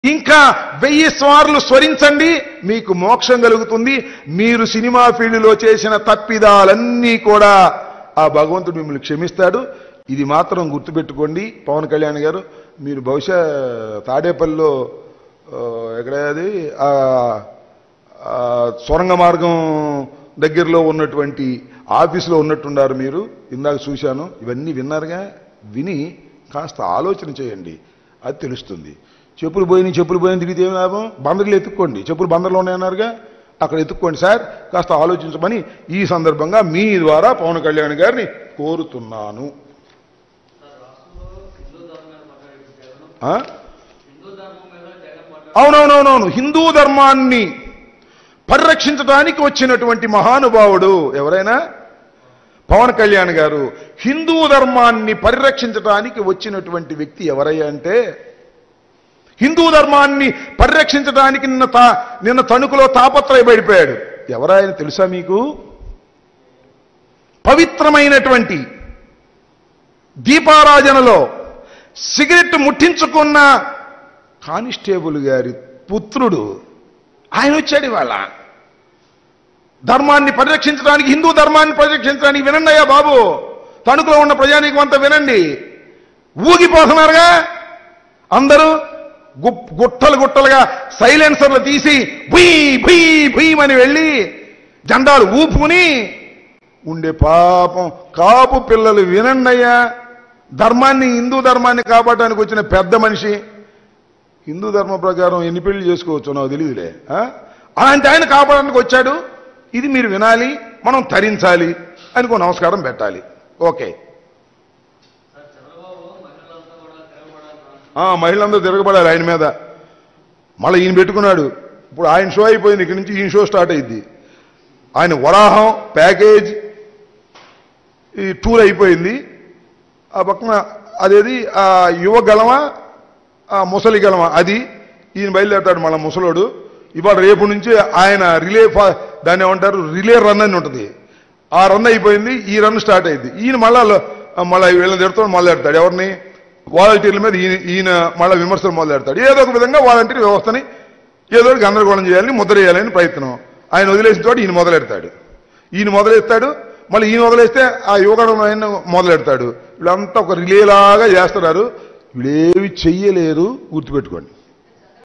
ఇంకా వెయ్యి స్వార్లు స్వరించండి మీకు మోక్షం కలుగుతుంది మీరు సినిమా ఫీల్డ్లో చేసిన తప్పిదాలన్నీ కూడా ఆ భగవంతుడు మిమ్మల్ని క్షమిస్తాడు ఇది మాత్రం గుర్తుపెట్టుకోండి పవన్ కళ్యాణ్ గారు మీరు బహుశా తాడేపల్లిలో ఆ, ఎక్కడ అది ఆ, ఆ, సొరంగ మార్గం దగ్గరలో ఉన్నటువంటి ఆఫీసులో ఉన్నట్టున్నారు మీరు ఇందాక చూశాను ఇవన్నీ విన్నారుగా విని కాస్త ఆలోచన చేయండి అది తెలుస్తుంది చెప్పులు పోయినాయి చెప్పులు పోయిన తిరిగితే ఏం లాభం బందర్లు ఎత్తుక్కోండి చెప్పులు బందర్లో ఉన్నాయన్నారుగా అక్కడ ఎత్తుక్కోండి సార్ కాస్త ఆలోచించమని ఈ సందర్భంగా మీ ద్వారా పవన్ కళ్యాణ్ గారిని కోరుతున్నాను ఆ? అవునవునవునవును హిందూ ధర్మాన్ని పరిరక్షించడానికి వచ్చినటువంటి మహానుభావుడు ఎవరైనా పవన్ కళ్యాణ్ గారు హిందూ ధర్మాన్ని పరిరక్షించడానికి వచ్చినటువంటి వ్యక్తి ఎవరయ్యా అంటే హిందూ ధర్మాన్ని పరిరక్షించడానికి నిన్న తా నిన్న తణుకులో తాపత్రయపడిపోయాడు ఎవరాయన తెలుసా మీకు పవిత్రమైనటువంటి దీపారాజనలో సిగరెట్ ముట్టించుకున్న కానిస్టేబుల్ గారి పుత్రుడు ఆయన వచ్చాడు ఇవాళ ధర్మాన్ని పరిరక్షించడానికి హిందూ ధర్మాన్ని పరిరక్షించడానికి వినండి అయ్యా బాబు తణుకులో ఉన్న ప్రజానీకం అంతా వినండి ఊగిపోతున్నారుగా అందరూ గు- గుట్టలు గుట్టలుగా సైలెన్సర్లు తీసి భుయ్ భుయ్ భుయ్యమని వెళ్ళి జెండాలు ఊపుకుని ఉండే పాపం కాపు పిల్లలు వినండి అయ్యా ధర్మాన్ని హిందూ ధర్మాన్ని కాపాడడానికి వచ్చిన పెద్ద మనిషి హిందూ ధర్మ ప్రకారం ఎన్ని పెళ్లి చేసుకోవచ్చు నాకు తెలియదులే ఆ? అలాంటి ఆయన కాపాడడానికి వచ్చాడు ఇది మీరు వినాలి మనం తరించాలి అనుకో నమస్కారం పెట్టాలి ఓకే ఆ, మహిళలందరూ తిరగబడాలి ఆయన మీద మళ్ళీ ఈయన పెట్టుకున్నాడు ఇప్పుడు ఆయన షో అయిపోయింది ఇక్కడి నుంచి ఈయన షో స్టార్ట్ అయింది ఆయన వరాహం ప్యాకేజ్ ఈ టూర్ అయిపోయింది ఆ పక్కన అదేది ఆ యువ గలమా ఆ ముసలి గలమా అది ఈయన బయలుదేరతాడు మళ్ళీ ముసలోడు ఇవాళ రేపు నుంచి ఆయన రిలే ఫా- దాన్ని ఏమంటారు రిలే రన్ అని ఉంటుంది ఆ రన్ అయిపోయింది ఈ రన్ స్టార్ట్ అయింది ఈయన మళ్ళా లో- మళ్ళీ వీళ్ళని తిడతాడు మొదలెడతాడు ఎవరిని వాలంటీర్ల మీద ఈయన ఈయన మళ్ళీ విమర్శలు మొదలెడతాడు ఏదో ఒక విధంగా వాలంటీర్ వ్యవస్థని ఏదో ఒకటి గందరగోళం చేయాలని ముద్ర వేయాలని ప్రయత్నం ఆయన వదిలేసిన చోట ఈయన మొదలెడతాడు ఈయన మొదలెడతాడు మళ్ళీ ఈయన వదిలేస్తే ఆ యువగడం ఆయన మొదలెడతాడు వీళ్ళంతా ఒక రిలేలాగా చేస్తున్నారు వీళ్ళేవి చెయ్యలేరు గుర్తుపెట్టుకోండి